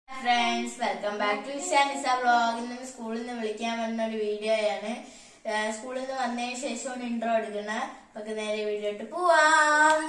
friends welcome back to Ishani's vlog ഇന്ന് സ്കൂളിൽ നിന്ന് വിളിക്കാൻ വന്ന ഒരു വീഡിയോയാണ് ഏഹ് സ്കൂളിൽ നിന്ന് വന്നതിന് ശേഷമാണ് ഇൻട്രോ എടുക്കുന്നത് നമുക്ക് നേരെ വീഡിയോ ഇട്ട് പോവാം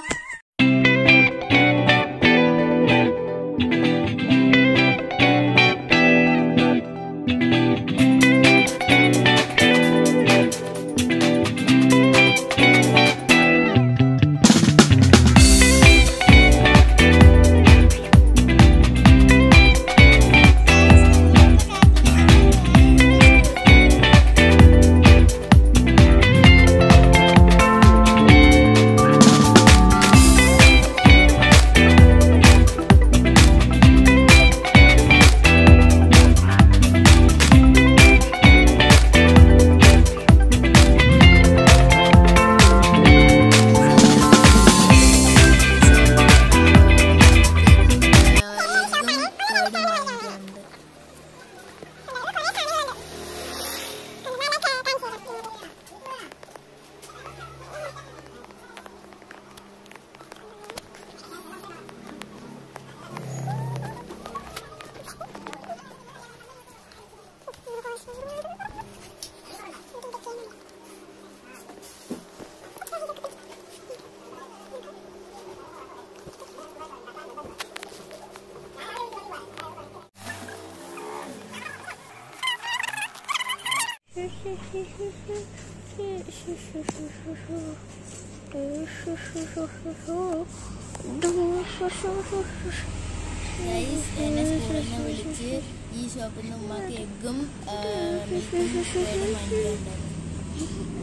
എന്നെ സ്കൂളിൽ നിന്ന് വിളിച്ച് ഈ ഷോപ്പിൽ നിന്ന് ഉമ്മക്ക് എഗ്ഗും മിൽക്കും ബ്രെഡും വാങ്ങിയിട്ടുണ്ടായിരുന്നു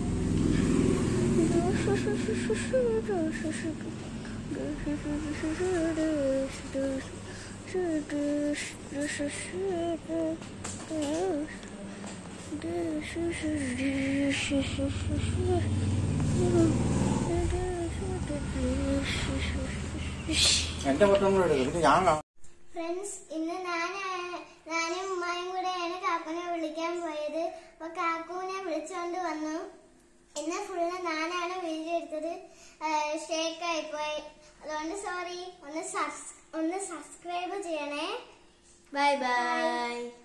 എന്റെ ഫോട്ടോ കൂടെ എടുക്കും ഇത് ഞാൻ കാണാം ഫ്രണ്ട്സ് ഇന്ന് ഞാൻ ഞാനും ഉമ്മയും കൂടെയാണ് കാക്കുനെ വിളിക്കാൻ പോയത് അപ്പൊ കാക്കുവിനെ വിളിച്ചോണ്ട് വന്നു ഇന്ന് ഫുള്ള് ഞാനാണ് വീഡിയോ എടുത്തത് ഷേക്ക് ആയിപ്പോയി അതുകൊണ്ട് സോറി ഒന്ന് സബ്സ് ഒന്ന് സബ്സ്ക്രൈബ് ചെയ്യണേ ബൈ ബൈ